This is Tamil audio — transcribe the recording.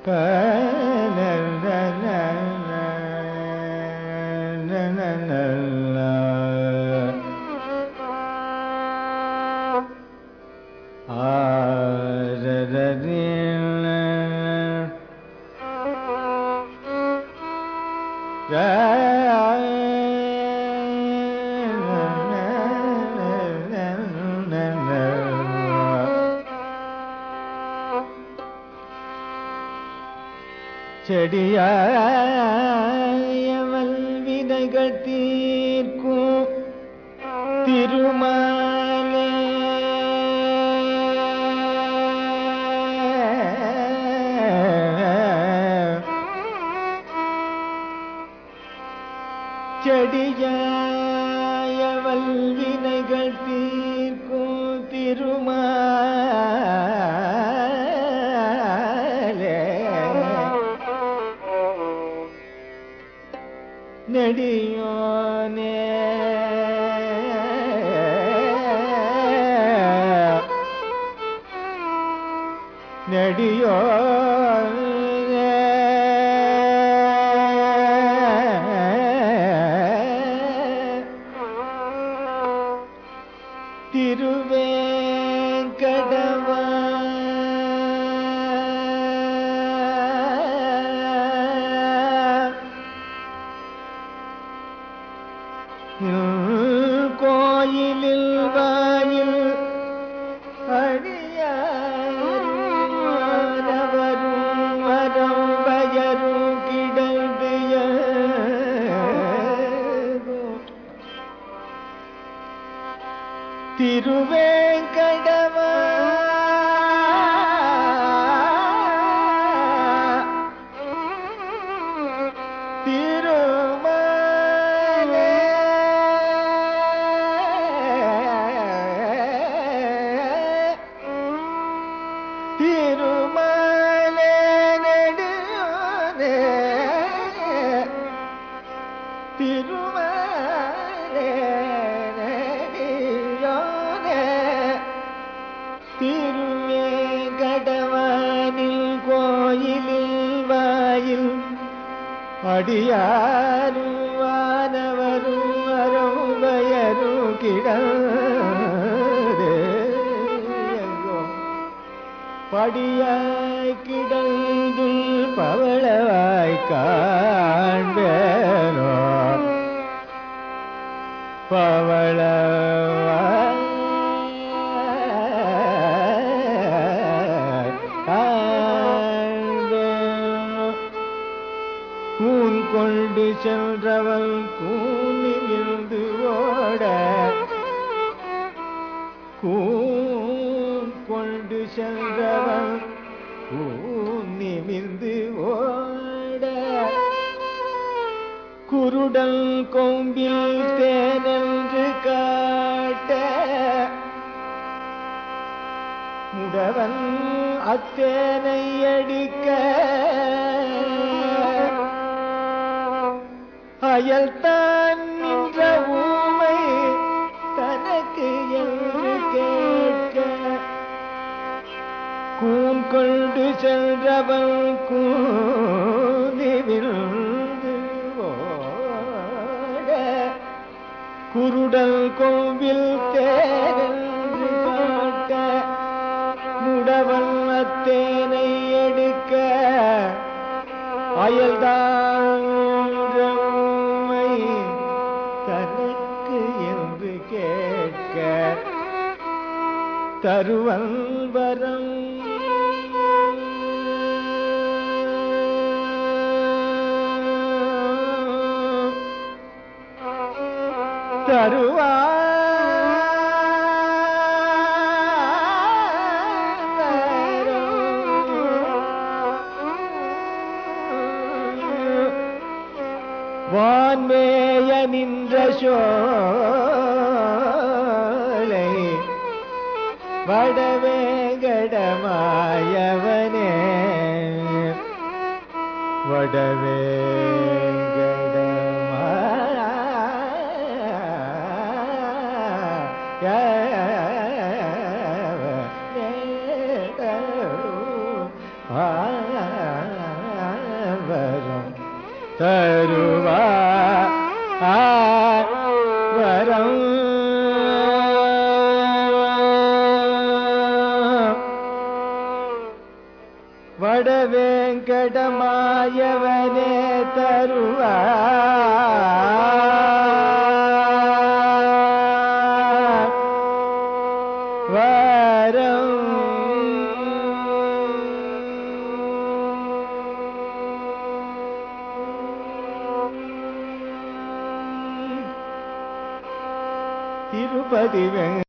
செடியாயவல் வினைகள் தீர்க்கும் திருமாலே செடியாயவல் வினைகள் தீர்க்கும் திருமாலே நெடியோனே நெடியோனே திருவேங்கடவா கோயிலில் வாயில் அடியாரும் வரம் பயரும் கிடந்து திருவேங்கடவா திருமலே திருமலே நெடுயோனே திருமலே நெடியோனே திருவேங்கடவானில் கோயிலில் வாயில் அடியாரும் வானவரும் வரும் பயரும் கிடந்தே எங்கும் படியாய் கிடந்துள் பவளவாய் காண்பேனோ பவளவாய் காண்பேனோ கூன் கொண்டு சென்றவள் கூனி விழுந்து ஓட கூன் கொண்டு சென்றவள் கூன் நிமிர்ந்து ஓட குருடல் கொம்பில் தேனென்று காட்ட முடவன் அத்தேனை அடிக்க அயல்தான் நின்ற ஊமை தனக்கு என்று கேட்க கூன் கொண்டு சென்றவன் கூந்தி விழுந்து ஓட குருடல் கோவில் தேரென்று காட்ட முடவன் அத்தேனை எடுக்க அயல்தான் ஊமை தனக்கு என்று கேட்க தருவன் வரம் தருவா வான்மேய நின்ற சோலை வடவேங்கடமாயவனே வடவேங்கடமா தருவா வரம் வடவேங்கடமாயவனே தருவா வரம் திருப்பதி வெங்க